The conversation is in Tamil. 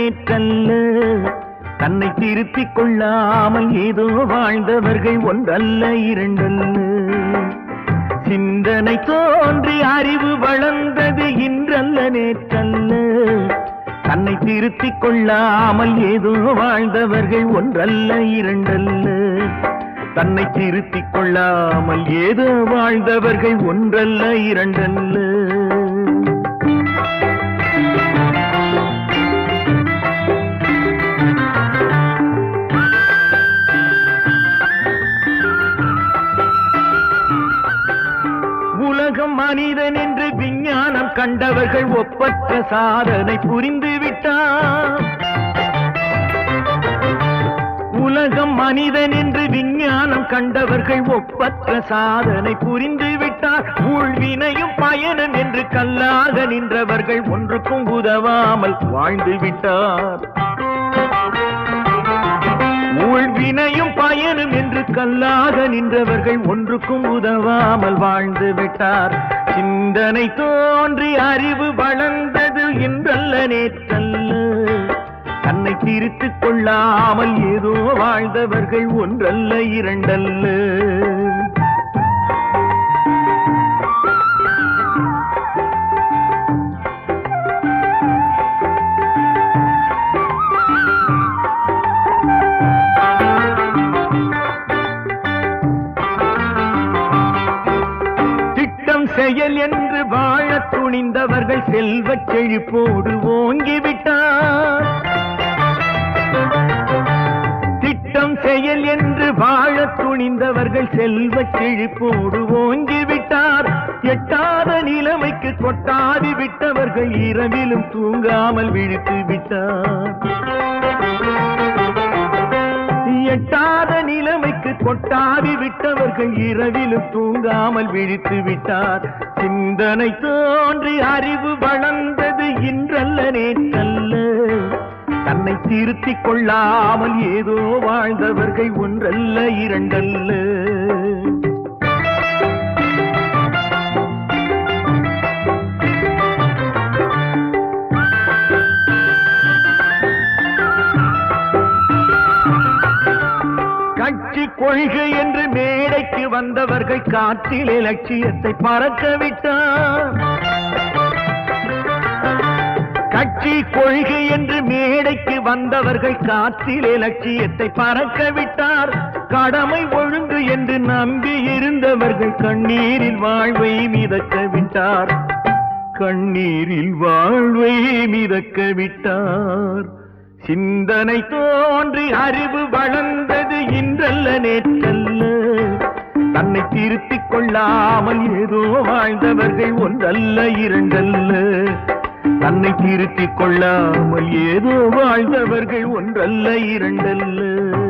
நேற்றல்ல தன்னை திருத்திக் கொள்ளாமல் ஏதோ வாழ்ந்தவர்கள் ஒன்றல்ல இரண்டல்ல சிந்தனை தோன்றி அறிவு வளர்ந்தது இன்றல்ல நேற்றல்ல தன்னை திருத்திக் கொள்ளாமல் ஏதோ வாழ்ந்தவர்கள் ஒன்றல்ல இரண்டல்ல தன்னை திருத்திக் கொள்ளாமல் ஏதோ வாழ்ந்தவர்கள் ஒன்றல்ல இரண்டல்ல உலகம் மனிதன் என்று விஞ்ஞானம் கண்டவர்கள் ஒப்பற்ற சாதனை புரிந்து விட்டார் உலகம் மனிதன் என்று விஞ்ஞானம் கண்டவர்கள் ஒப்பற்ற சாதனை புரிந்து விட்டார் ஊழ்வினையும் பயணம் என்று கல்லாக நின்றவர்கள் ஒன்றுக்கும் உதவாமல் வாழ்ந்து விட்டார் ஊழ்வினையும் பயனும் என்று கல்லாக நின்றவர்கள் ஒன்றுக்கும் உதவாமல் வாழ்ந்து விட்டார் சிந்தனை தோன்றி அறிவு வளர்ந்தது இன்றல்ல நேற்றல்ல தன்னை திருத்திக் கொள்ளாமல் ஏதோ வாழ்ந்தவர்கள் ஒன்றல்ல இரண்டல்ல திட்டம் செயல் என்று வாழத் துணிந்தவர்கள் செல்வச் செழிப்போடு ஓங்கிவிட்டார் திட்டம் செயல் என்று வாழத் துணிந்தவர்கள் செல்வச் செழிப்போடு ஓங்கிவிட்டார் எட்டாத நிலைமைக்கு கொட்டாதி விட்டவர்கள் இரவிலும் தூங்காமல் விழித்து விட்டார் எட்டாத நிலைமைக்கு கொட்டாவி விட்டவர்கள் இரவிலும் தூங்காமல் விழித்து விட்டார் சிந்தனை தோன்றி அறிவு வளர்ந்தது இன்றல்ல நேற்றல்ல தன்னை திருத்திக் கொள்ளாமல் ஏதோ வாழ்ந்தவர்கள் ஒன்றல்ல இரண்டல்ல கட்சி கொள்கை என்று மேடைக்கு வந்தவர்கள் காற்றிலே லட்சியத்தை பறக்க விட்டார் கட்சி கொள்கை என்று மேடைக்கு வந்தவர்கள் காற்றிலே லட்சியத்தை பறக்க விட்டார் கடமை ஒழுங்கு என்று நம்பி இருந்தவர்கள் கண்ணீரில் வாழ்வை மிதக்க விட்டார் கண்ணீரில் வாழ்வை மிதக்க விட்டார் சிந்தனை தோன்றி அறிவு வளர்ந்தது இன்றல்ல நேற்றல்ல தன்னை திருத்திக் கொள்ளாமல் ஏதோ வாழ்ந்தவர்கள் ஒன்றல்ல இரண்டல்ல தன்னை திருத்திக் கொள்ளாமல் ஏதோ வாழ்ந்தவர்கள் ஒன்றல்ல இரண்டல்ல